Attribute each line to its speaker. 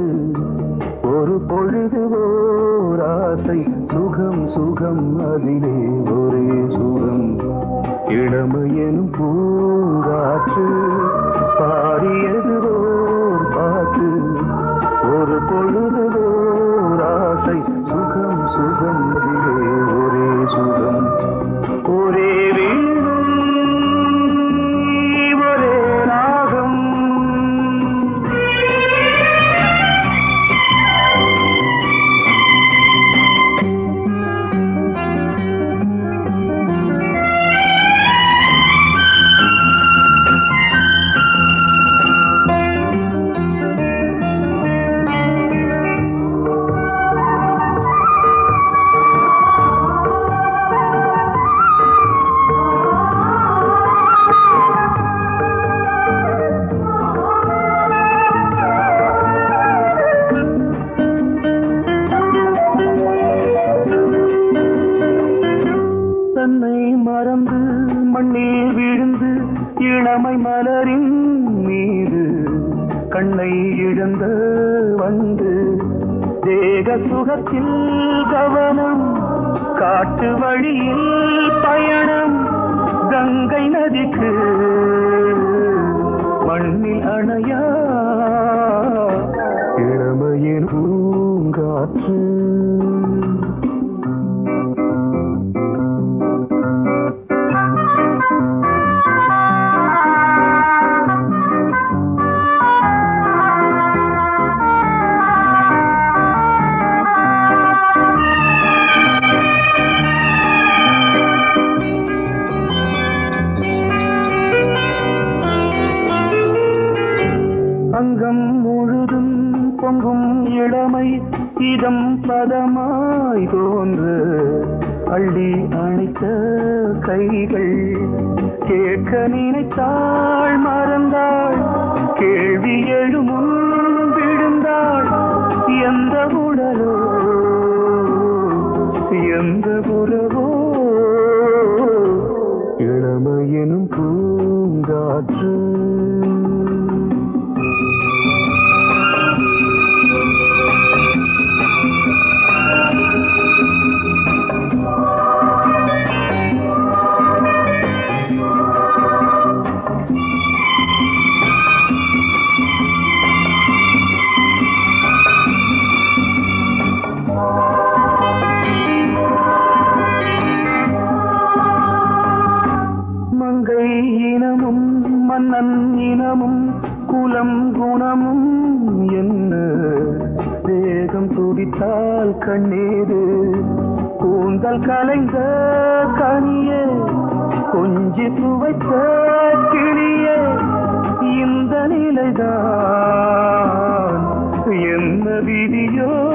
Speaker 1: காற்று ஒரு பொழுது ஓர் ஆசை சுகம் சுகம் அதிலே ஒரே சுகம் இளமையெனும் பூங்காற்று பாடியது ஓர் பாட்டு ஒரு பொழுது ஓர் ஆசை சுகம் சுகம் அதிலே ஒரே சுகம் ஒரே வீணை ஒரே ராகம் தன்னை மறந்து மண்ணில் விழுந்து இளமை மலரின் மீது கண்ணை இழந்த வந்து தேக சுகத்தில் கவனம் காட்டு வழியில் பயணம் கங்கை நதிக்கு மண்ணில் அணையா இளமையின் பூங்காற்று அங்கம் முழுதும் பொங்கும் இளமை இதம் பதமாய் தோன்று அள்ளி அணைத்த கைகள் கேட்க நினைத்தாள் மறந்தாள் கேள்வி எழுமுன் விழுந்தாள் எந்த உடலோ எந்த உறவோ இளமையெனும் பூங்காற்று மங்கை இனமும் மன்னன் இனமும் குலம் குணமும் என்ன வேகம் துடித்தால் கண்ணீரு கூந்தல் கலைந்த கனியே கொஞ்சி சுவைத்த கிளியே இந்த நிலைதான் என்ன விதியோ